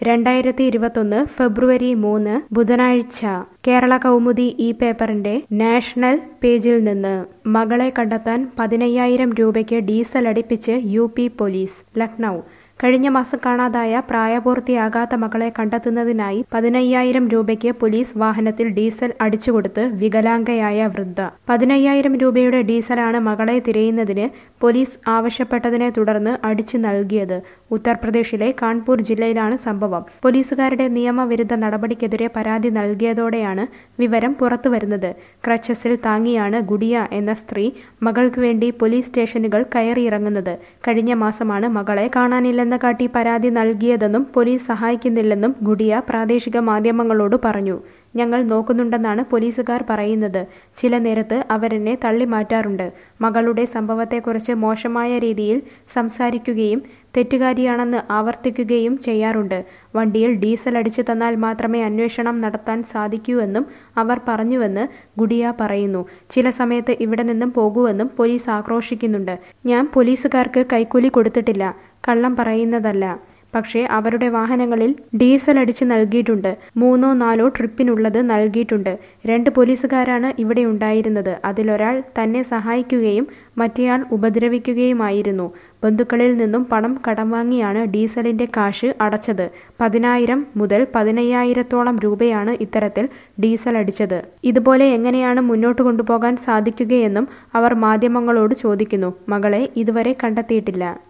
രണ്ടായിരത്തി ഇരുപത്തൊന്ന് ഫെബ്രുവരി മൂന്ന് ബുധനാഴ്ച കേരള കൗമുദി ഈ പേപ്പറിന്റെ നാഷണൽ പേജിൽ നിന്ന് മകളെ കണ്ടെത്താൻ പതിനയ്യായിരം രൂപയ്ക്ക് ഡീസൽ അടിപ്പിച്ച് യു പി പോലീസ് ലക്നൗ കഴിഞ്ഞ മാസം കാണാതായ പ്രായപൂർത്തിയാകാത്ത മകളെ കണ്ടെത്തുന്നതിനായി പതിനയ്യായിരം രൂപയ്ക്ക് പോലീസ് വാഹനത്തിൽ ഡീസൽ അടിച്ചുകൊടുത്ത് വികലാംഗയായ വൃദ്ധ പതിനയ്യായിരം രൂപയുടെ ഡീസലാണ് മകളെ തിരയുന്നതിന് പോലീസ് ആവശ്യപ്പെട്ടതിനെ തുടർന്ന് അടിച്ചു നൽകിയത് ഉത്തർപ്രദേശിലെ കാൺപൂർ ജില്ലയിലാണ് സംഭവം പോലീസുകാരുടെ നിയമവിരുദ്ധ നടപടിക്കെതിരെ പരാതി നൽകിയതോടെയാണ് വിവരം പുറത്തുവരുന്നത് ക്രച്ചസിൽ താങ്ങിയാണ് ഗുഡിയ എന്ന സ്ത്രീ മകൾക്ക് വേണ്ടി പോലീസ് സ്റ്റേഷനുകൾ കയറിയിറങ്ങുന്നത് കഴിഞ്ഞ മാസമാണ് മകളെ കാണാനില്ലെന്ന് കാട്ടി പരാതി നൽകിയതെന്നും പോലീസ് സഹായിക്കുന്നില്ലെന്നും ഗുഡിയ പ്രാദേശിക മാധ്യമങ്ങളോട് പറഞ്ഞു ഞങ്ങൾ നോക്കുന്നുണ്ടെന്നാണ് പോലീസുകാർ പറയുന്നത് ചില നേരത്ത് അവരെന്നെ തള്ളി മാറ്റാറുണ്ട് മകളുടെ സംഭവത്തെക്കുറിച്ച് മോശമായ രീതിയിൽ സംസാരിക്കുകയും തെറ്റുകാരിയാണെന്ന് ആവർത്തിക്കുകയും ചെയ്യാറുണ്ട് വണ്ടിയിൽ ഡീസൽ അടിച്ചു തന്നാൽ മാത്രമേ അന്വേഷണം നടത്താൻ സാധിക്കൂവെന്നും അവർ പറഞ്ഞുവെന്ന് ഗുഡിയ പറയുന്നു ചില സമയത്ത് ഇവിടെ നിന്നും പോകൂവെന്നും പോലീസ് ആക്രോശിക്കുന്നുണ്ട് ഞാൻ പോലീസുകാർക്ക് കൈക്കൂലി കൊടുത്തിട്ടില്ല കള്ളം പറയുന്നതല്ല പക്ഷേ അവരുടെ വാഹനങ്ങളിൽ ഡീസൽ അടിച്ച് നൽകിയിട്ടുണ്ട് മൂന്നോ നാലോ ട്രിപ്പിനുള്ളത് നൽകിയിട്ടുണ്ട് രണ്ട് പോലീസുകാരാണ് ഇവിടെ ഉണ്ടായിരുന്നത് അതിലൊരാൾ തന്നെ സഹായിക്കുകയും മറ്റേയാൾ ഉപദ്രവിക്കുകയുമായിരുന്നു ബന്ധുക്കളിൽ നിന്നും പണം കടം വാങ്ങിയാണ് ഡീസലിന്റെ കാശ് അടച്ചത് പതിനായിരം മുതൽ പതിനയ്യായിരത്തോളം രൂപയാണ് ഇത്തരത്തിൽ ഡീസൽ അടിച്ചത് ഇതുപോലെ എങ്ങനെയാണ് മുന്നോട്ട് കൊണ്ടുപോകാൻ സാധിക്കുകയെന്നും അവർ മാധ്യമങ്ങളോട് ചോദിക്കുന്നു മകളെ ഇതുവരെ കണ്ടെത്തിയിട്ടില്ല